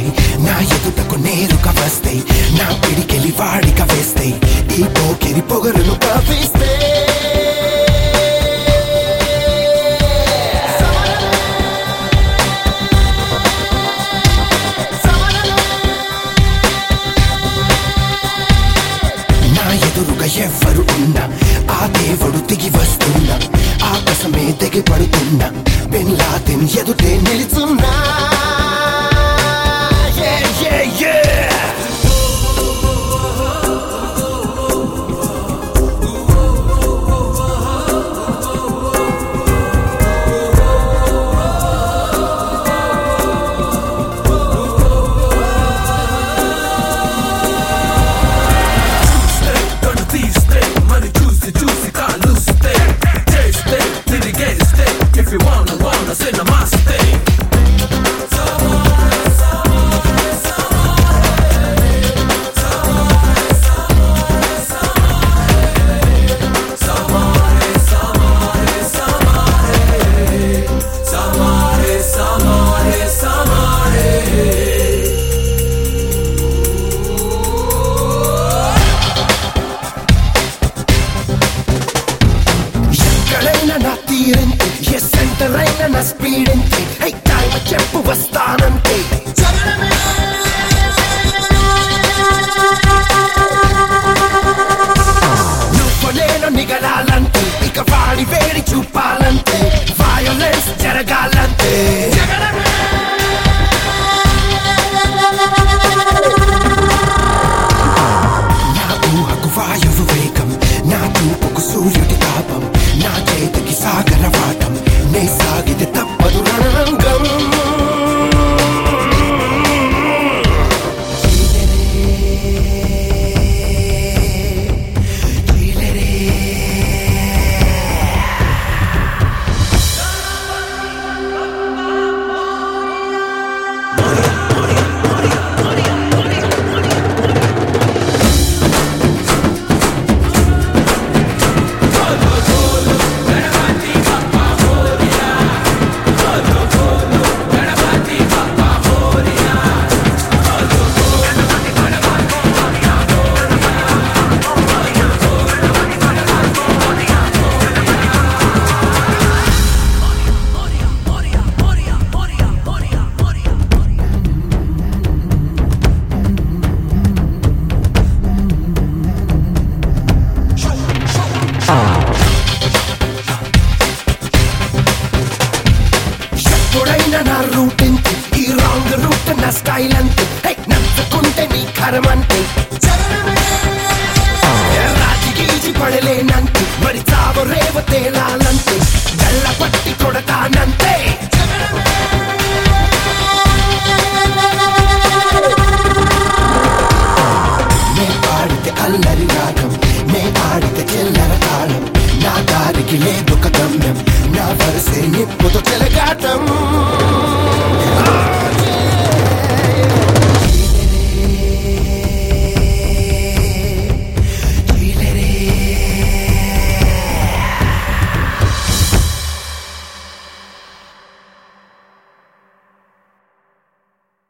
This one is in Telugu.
వస్తాయి నా ఎదుటకు నేరుగా వస్తాయి నా పిడికెలి వాడిక వేస్తాయి ఈ పోకిరి పొగరును కవిస్తే నా ఎదురుగా ఎవ్వరు ఉన్నా ఆ దేవుడు దిగి వస్తున్నా ఆకాశమే దిగి పడుతున్నా బిన్ లాదెన్ ఎదుటే నిలుచున్నా Yeah, yeah, yeah. Gonna feast it, money juicy, juicy, can't lose it. Taste it, till you get it. If you wanna, wanna, say namaste. Samare, samare, samare. ఎక్కడైనా నా తీరంతే ఏ సెంటర్ అయినా నా స్పీడ్ అంతే హై టైం చెప్పు వస్తానంతే నువ్వు నేను నిగలాలంటే ఇక వాడి వేడి చూపాలంటే వయోలెన్స్ జరగాలంటే నా ఊహకు వాయువు వేగం నా చూపుకు సూర్యుడి తాపం నా చేతికి సాగర వాటం నే సాగితే తప్పదు రణరంగం ఎప్పుడైనా నా రూట్ ఇంతే ఈ రాంగ్ రూట్ నా స్టైల్ అంతే హై, నచ్చుకుంటే నీ కరమంతే రాజి గీచి పడలేనంతే మరి చావు రేవ తేలాలంతే గల్ల పట్టి కొడతానంతే